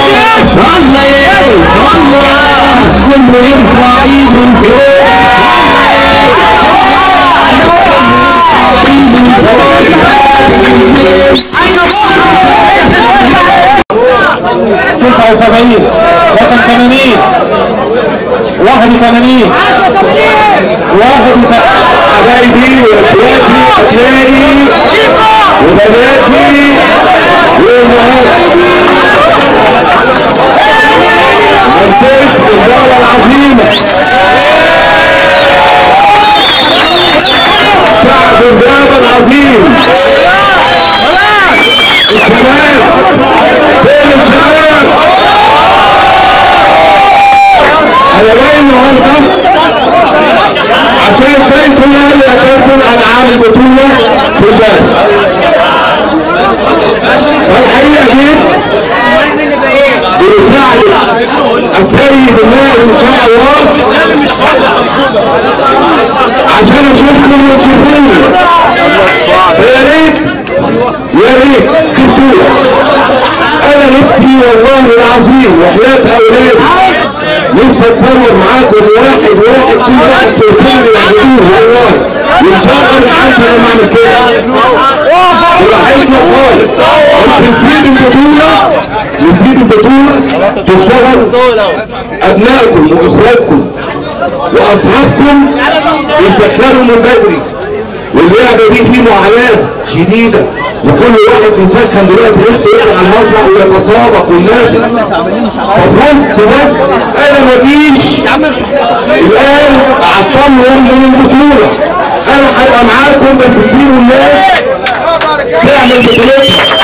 الله الله كله يرفع ايده فوق تسعة وسبعين رقم ثمانين واحد وثمانين واحد حبايبي واخواتي واخواني وبناتي وامهاتي منطقة الدولة العظيمة شعب الدولة العظيم الشباب كل الشباب انا جاي النهارده عشان تايسون هو اللي هتكون العاب البطوله في الدرس والحقيقه دي بمساعدة السيد النائب ان شاء الله عشان اشوفكم وتشوفوني يا ريت يا ريت تبتوها انا نفسي والله العظيم وحياة اولادي نفسي اتصور معاكم واحد واحد كل واحد صورتين يعملوه والله يشغل عشان لما اعمل كده براحتنا خالص بس نسيب البطولة نسيب البطولة تشتغل ابنائكم واخواتكم واصحابكم يسخروا من بدري واللعبة دي فيه معاناة شديدة وكل واحد بيسخن دلوقتي نفسه يطلع على المسرح ويتسابق وينافس ففزت ده انا مفيش الان اعطلهم من البطولة انا هبقى معاكم بس سيبوا الناس تعمل بطولتها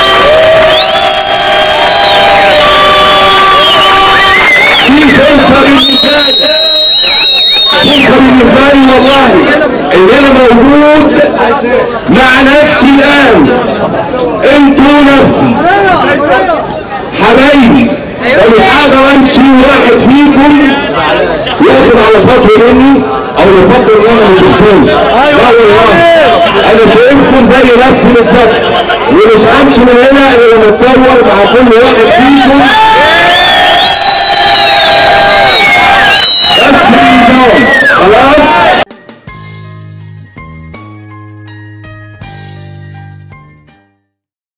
في فرصة بالنسبة لي فرصة بالنسبة لي والله ان انا موجود مع نفسي الان انتوا نفسي حبايبي ومش هقدر امشي واحد فيكم ياخد على خطوه مني او يفكر ان انا ما شفتوش لا والله انا شايفكم زي نفسي بالظبط ومش همشي من هنا الا لما اتصور مع كل واحد